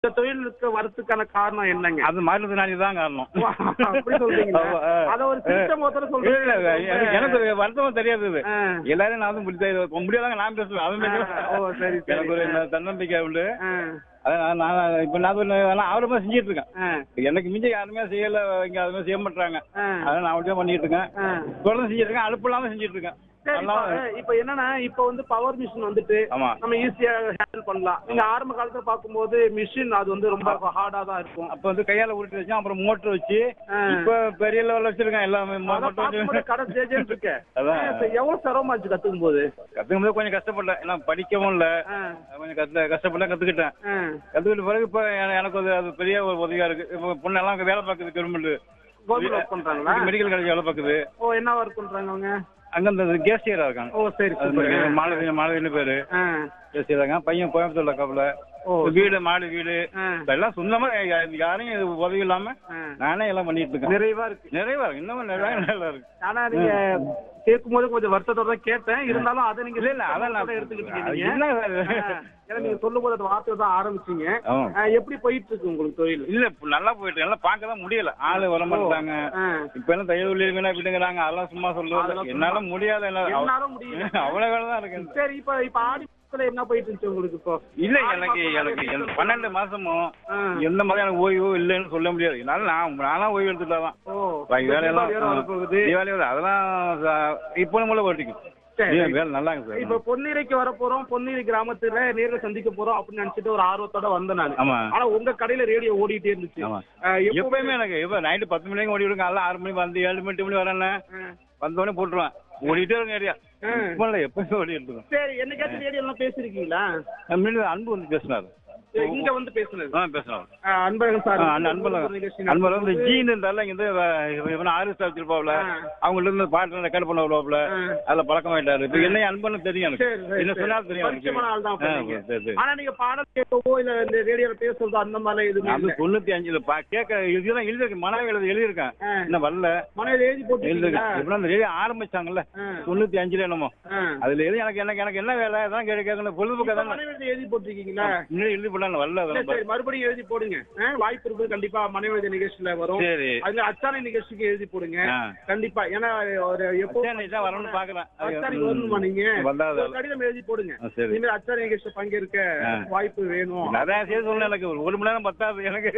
இந்த தொழிலுக்கு வரதுக்கான காரணம் என்னங்க அது மாற்றுத்திறனாளி தான் காரணம் அப்படி சொல்றீங்களா ஆமா, ஆ. அத ஒரு சிஸ்டம் ஒருத்தர இல்ல, இல்ல, சொல்றீங்க எனக்கு- எனக்கு வருத்தமா தெரியாது இது ஆ. எல்லாரும் நான் வந்து முடியாது முடியாதாங்க நான் பேசுவேன் அவன் ஆ, ஓ, சரி, சரி. எனக்கு ஒரு ந- தன்னம்பிக்கை உண்டு ஆ, அதான் நான் நான் இப்ப நான் ஒண்ணு நான் ஆர்வமா செஞ்சுட்டு இருக்கேன் ஆ, எனக்கு மிஞ்சி யாருமே செய்யல இங்க அதுமே செய்ய மாட்டாங்க ஆ. அதான் நான் அப்படியே பண்ணிட்டு இருக்கேன் ஆ. தொடர்ந்து செஞ்சுட்டு இருக்கேன் அலுப்பு இல்லாம செஞ்சுட்டு இருக்கேன் சரி, நல்லா இப்ப- இப்ப என்னன்னா இப்ப வந்து பவர் மிஷின் வந்துட்டு ஆமா. நம்ம ஈஸியா ஹேண்டில் பண்ணலாம் நீங்க ஆரம்ப காலத்துல பாக்கும்போது மிஷின் அது வந்து ரொம்ப ஹார்டா தான் இருக்கும் அப்ப வந்து கையால உருட்டி வச்சோம் அப்புறம் மோட்டர் வச்சு ஆ. இப்ப பெரிய லெவல்ல வச்சிருக்கேன் எல்லாமே அதான் மோட்டர் பார்க்கும்போது வச்சு கடை ஜேஜேன்னு இருக்கு அதான். இப்ப எவ்வளவு சிரமமாச்சு கத்துக்கும் போது கத்துக்கும் போது கொஞ்சம் கஷ்டப்பட்டேன் ஏன்னா படிக்கவும் இல்ல ஆ, கொஞ்சம் கஷ்ட கஷ்டப்பட்டு கத்துக்கிட்டேன் ஆ. கத்துக்கிட்ட பிறகு இப்ப என- எனக்கு அது அது பெரிய ஒரு உதவியா இருக்கு இப்ப பொண்ணெல்லாம் அங்க வேலை பார்க்குது கவர்மெண்ட் கவர்மெண்ட் ஒர்க் பண்றாங்களா மெடிக்கல் காலேஜ் வேலை பார்க்குது ஓ என்ன ஒர்க் பண்றாங்க அவங்க அங்க அந்த கேஸ்டியரா இருக்காங்க ஓ சரி அது சூப்பர் மாலவி மாலவின்னு பேரு ஆ கேஸ்டியரா இருக்காங்க பையன் கோயம்புத்தூர்ல கப்பல ஓ வீடு மாடு வீடு ஆ. எல்லாம் சொந்தமா யா- யாரையும் இது உதவி இல்லாம ஆ. நானே எல்லாம் பண்ணிட்டு இருக்கேன் நிறைவா இருக்கு நிறைவா இருக்கு இன்னமும் நிறைய நல்லா இருக்கு ஆனா நீங்க கேட்கும் போது கொஞ்சம் வருத்தத்தோட தான் கேட்டேன் இருந்தாலும் அதை நீங்க இல்ல இல்ல அதான் நான் எடுத்துக்கிட்டீங்க அது நீங்க. என்ன ஆ, ஏன்னா நீங்க சொல்லும் போது அந்த வார்த்தை தான் ஆரம்பிச்சீங்க ஆமா. ஆ, எப்படி போயிட்டு இருக்கு உங்களுக்கு தொழில் இல்ல இப்ப நல்லா போயிட்டு நல்லா பார்க்க தான் முடியல ஆளு வர மாட்டாங்க ஆ. இப்ப எல்லாம் தையல் உள்ளி வீணா விட்டுங்கிறாங்க அதெல்லாம் சும்மா அதெல்லாம் சொல்லுவாங்க சும்மா. என்னால முடியாத என்னால முடியல. அவ்வளவு வேலை தான் இருக்கு சரி இப்ப இப்ப ஆடி மாசத்துல என்ன போயிட்டு இருந்துச்சு உங்களுக்கு இப்போ இல்ல ஆடி எனக்கு மாசம் எனக்கு நிறைய எனக்கு பன்னெண்டு மாசமும் ஆ. எந்த மாதிரி எனக்கு ஓய்வு இல்லைன்னு சொல்ல முடியாது என்னால நான் நானா ஓய்வு எடுத்துட்டாதான் ஓ பாக்கி வேலையெல்லாம் வேற வரப்போகுது தீபாவளி வருது அதெல்லாம் ச- இப்போ மூலம் ஓட்டிக்கும் சரி. தீபாவளி வேலை நல்லாங்க சார் இப்ப பொன்னிரைக்கு வர போறோம் பொன்னிரை கிராமத்துல நேர்ல சந்திக்க போறோம் அப்படின்னு நினைச்சிட்டு ஒரு ஆர்வத்தோட வந்தேன் நான் ஆமா ஆனா உங்க கடையில ரேடியோ ஓடிட்டே இருந்துச்சு ஆமா ஆ, எப்பவுமே எப்பவுமே எனக்கு இப்ப நைட்டு பத்து மணிக்கு ஓடி விடுங்க காலைல ஆறு மணி வந்து ஏழு மணி எட்டு மணி வரேன் ஆ. வந்தோடனே போட்டுருவேன் ஓடிட்டே இருக்கும் ஏரியா ஆ. இப்போ இல்லை எப்பவுமே ஓடி இருக்கும் சரி என்னைக்காச்சும் ரேடியோ எல்லாம் பேசிருக்கீங்களா முன்னாடி அன்பு வந்து பேசினாரு இங்க வந்து பேசுனது ஆ பேசினாரு ஆ, அன்பழகன் சார் ஆ, அந்த அன்பழகன் அன்பழகன் வந்து ஜீன் இருந்தால இங்க இருந்து இவன் ஆறு ஸ்டார் வச்சிருப்பாப்ல ஆ. அவங்கள்ட்ட இருந்து பாட்டு ரெக்கார்ட் பண்ண வருவாப்ல ஆ. அதுல பழக்கமாயிட்டாரு இப்ப என்ன அன்பன்னு தெரியும் எனக்கு சரி, சரி, என்ன சரி. சொன்னாலும் தெரியும் எனக்கு. பரிச்சயமான ஆள் தான் அப்ப ஆ, நீங்க. சரி, சரி. ஆனா நீங்க பாடல் கேட்கவோ இல்ல இந்த ரேடியோல பேசுறதோ அந்த மாதிரி எதுவுமே அது இல்ல. தொண்ணூத்தி அஞ்சுல பா கேட்க இதுதான் எழுதிருக்கு மனைவி எழுதி எழுதியிருக்கேன் ஆ. இன்னும் வரல மனைவி எழுதி போட்டுருக்கீங்களா எழுதிருக்கேன் இப்ப அந்த ரேடியோ ஆரம்பிச்சாங்கல்ல ஆ. தொண்ணூத்தி அஞ்சுல என்னமோ ஆ. அதுல எழுதி எனக்கு எனக்கு எனக்கு என்ன வேலை அதான் கேட்க கேட்கணும் பொழுதுபோக்கு இப்ப தானே மனைவி எழுதி எழுதி போட்டிருக்கீங்களா இன்னும் எழுதி போடலாம் வரல இல்ல, அதெல்லாம் சரி மறுபடியும் எழுதி போடுங்க ஆ, வாய்ப்பு இருக்குது கண்டிப்பா மனைவி நிகழ்ச்சியில வரும் சரி அதுல அச்சானை நிகழ்ச்சிக்கு எழுதி போடுங்க ஆ. கண்டிப்பா ஏன்னா ஒரு எப்போ அச்சாணி தான் வரணும்னு பாக்குறேன் அது- அச்சானிக்கு வரணுமா நீங்க வந்தாது ஒரு கடிதம் எழுதி போடுங்க ஆ, சரி இனிமேல் அச்சானை நிகழ்ச்சி பங்கேற்க ஆ. வாய்ப்பு வேணும் நிறைய செய்ய சொல்லணும் எனக்கு ஒரு ஒரு மணி நேரம் பத்தாது எனக்கு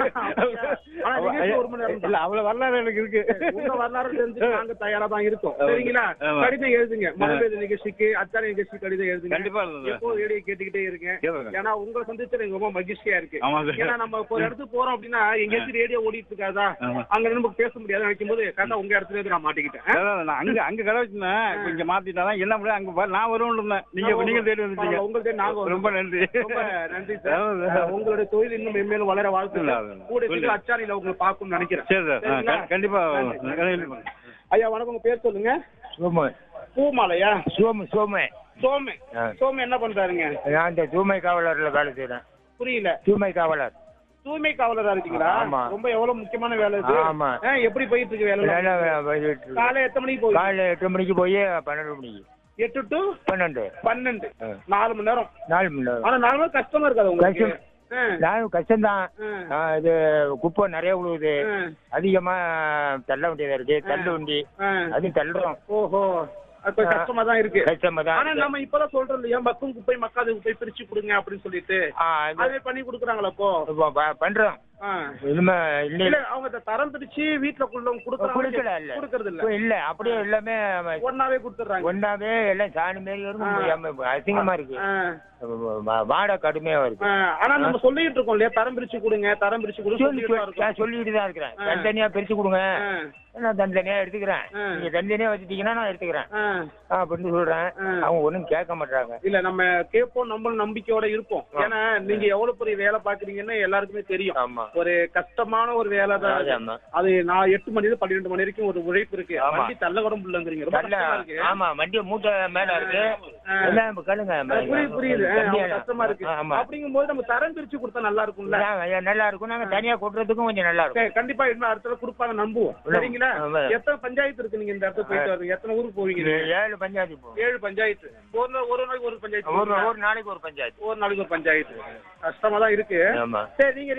ஆனா நிகழ்ச்சி ஒரு மணி நேரம் தான். இல்ல அவ்வளவு வரலாறு எனக்கு இருக்கு உங்க வரலாறு தெரிஞ்சு நாங்க தயாரா தான் இருக்கோம் ஆமா. சரிங்களா ஆமா. கடிதம் எழுதுங்க மனவேத நிகழ்ச்சிக்கு அச்சான நிகழ்ச்சி கடிதம் எழுதுங்க கண்டிப்பா எழுதுங்க. எப்போ ரேடியோ கேட்டுக்கிட்டே இருங்க கேளுங்க. ஏன்னா உங்களை சந்திச்சு எனக்கு ரொம்ப மகிழ்ச்சியா இருக்கு ஆமா சார். ஏன்னா நம்ம இப்போ ஒரு இடத்துக்கு போறோம் அப்படின்னா எங்கேயாச்சும் ரேடியோ ஓடிட்டு இருக்காதா ஆமா. அங்க இருந்து நமக்கு பேச முடியாது நினைக்கும் போது கரெக்டா உங்க இடத்துல இருந்து நான் மாட்டிக்கிட்டேன் அதான் நான் அங்க அங்க கடை வச்சிருந்தேன் இப்ப இங்க மாத்திட்டாதான் என்ன முடியாது அங்க பாரு, நான் வருவேன் இருந்தேன் நீங்க நீங்க தேடி வந்துட்டீங்க உங்களுக்கு நாங்க வரோம். ரொம்ப நன்றி ரொம்ப நன்றி சார் அதான் அஹ், உங்களுடைய தொழில் இன்னும் மென்மேலும் வளர வாழ்த்துக்கள் இல்ல, அது- கூட சொல்லு. சீக்கிரம் அச்சாரியில உங்களை பார்க்கணும்னு நினைக்கிறேன் சரி சார் ஆ, சரிங்களா? கண்- கண்டிப்பா நன்றி. கண்டிப்பா. ஐயா வணக்கம் உங்க பேர் சொல்லுங்க சோமு பூமாலையா சோமு சோமு சோமு ஆ. சோமு என்ன பண்றாருங்க நான் இந்த தூய்மை காவலர்ல வேலை செய்றேன் புரியல தூய்மை காவலர் தூய்மை காவலரா இருக்கீங்களா ஆமா. ரொம்ப எவ்வளவு முக்கியமான வேலை இது ஆமா. ஆ, எப்படி போயிட்டு இருக்கு வேலை வேலை போயிட்டு இருக்கு. காலை எத்தனை மணிக்கு போகுது காலைல எட்டு மணிக்கு போய் பன்னெண்டு மணிக்கு எட்டு டு பன்னெண்டு பன்னெண்டு ஆ. நாலு மணி நேரம் நாலு மணி நேரம் ஆனா நாலு மணி நேரம் கஷ்டமா இருக்காது உங்களுக்கு கஷ்டம். ஆ. நான் கஷ்டம்தான் ஆ. ஆ, இது குப்பை நிறைய விழுவுது ஆ. அதிகமா தள்ள வேண்டியதா இருக்கு தள்ளு வண்டி ஆ. அது தள்ளுறோம் ஓஹோ அப்ப கஷ்டமா தான் இருக்கு கஷ்டமா தான் ஆனா இருக்கு. நம்ம இப்பதான் சொல்றோம் இல்லையா மக்கும் குப்பை மக்காத குப்பை பிரிச்சு கொடுங்க அப்படின்னு சொல்லிட்டு ஆ, இது அதே பண்ணி கொடுக்குறாங்களா அப்போ இப்ப ப- பண்றோம் ஆ. இனிமே இல்ல இல்லை அவங்க இந்த தரம் பிரிச்சு வீட்டுல கொடுக்கல கொடுக்கறாங்க இல்ல கொடுக்கறது இல்ல இப்ப இல்ல அப்படியே எல்லாமே ஒன்னாவே கொடுத்துறாங்க ஒன்னாவே எல்லாம் சாணி மாரி ஆ. வரும் அசிங்கமா இருக்கு ஆ. வா- வாடை கடுமையா வருது ஆ, ஆனா நம்ம சொல்லிட்டு இருக்கோம் இல்லையா தரம் பிரிச்சு கொடுங்க தரம் பிரிச்சு கொடுங்க சொல்லி சொல்லிட்டு தான் இருக்கோம். நான் சொல்லிட்டு தான் இருக்கிறேன் ஆ. தனித்தனியா பிரிச்சு கொடுங்க ஆ. நான் தனித்தனியா எடுத்துக்கிறேன் ஆ. நீங்க தனித்தனியா வச்சுட்டீங்கன்னா நான் எடுத்துக்கிறேன் ஆ. ஆ, அப்படின்னு சொல்றேன் ஆ. அவங்க ஒண்ணும் கேட்க மாட்டாங்க இல்ல நம்ம கேட்போம் நம்மளும் நம்பிக்கையோட இருப்போம் ஆ. ஏன்னா நீங்க எவ்வளவு பெரிய வேலை பாக்குறீங்கன்னு எல்லாருக்குமே தெரியும் ஆமா ஒரு கஷ்டமான ஒரு வேலை தான் அது. ஆமா அது நான் எட்டு மணி இருந்து பன்னிரெண்டு மணி வரைக்கும் ஒரு உழைப்பு இருக்கு ஆமா. வண்டி தள்ள கூட முடியலங்கிறீங்க ரொம்ப நல்ல கஷ்டமா இருக்கு ஆமா வண்டி மூட்டை மேல இருக்கு ஆ. எல்லாம் இப்ப கேளுங்க அது புரியுது புரியுது ஆ, தண்ணியா- அவ்வளவு கஷ்டமா இருக்கு ஆமா அப்படிங்கும்போது நம்ம தரம் பிரிச்சு கொடுத்தா நல்லா இருக்கும்ல அதான் நல்லா இருக்கும் நாங்க தனியா கொட்டுறதுக்கும் கொஞ்சம் நல்லா இருக்கும் சரி, கண்டிப்பா இன்னும் அடுத்த தடவை கொடுப்பாங்க நம்புவோம் இல்ல, சரிங்களா ஆமா. எத்தனை பஞ்சாயத்து இருக்கு நீங்க இந்த இடத்துல போயிட்டு வரீங்க எத்தனை ஊருக்கு போவீங்க இது நீங்க? ஏழு பஞ்சாயத்து போகும் ஏழு பஞ்சாயத்து ஒரு நாள் ஒரு நாளைக்கு ஒரு பஞ்சாயத்து ஒரு போவீங்களா? ஒரு நாளைக்கு ஒரு பஞ்சாயத்து ஒரு நாளைக்கு ஒரு பஞ்சாயத்து கஷ்டமா தான் இருக்கு ஆமா சரி நீங்க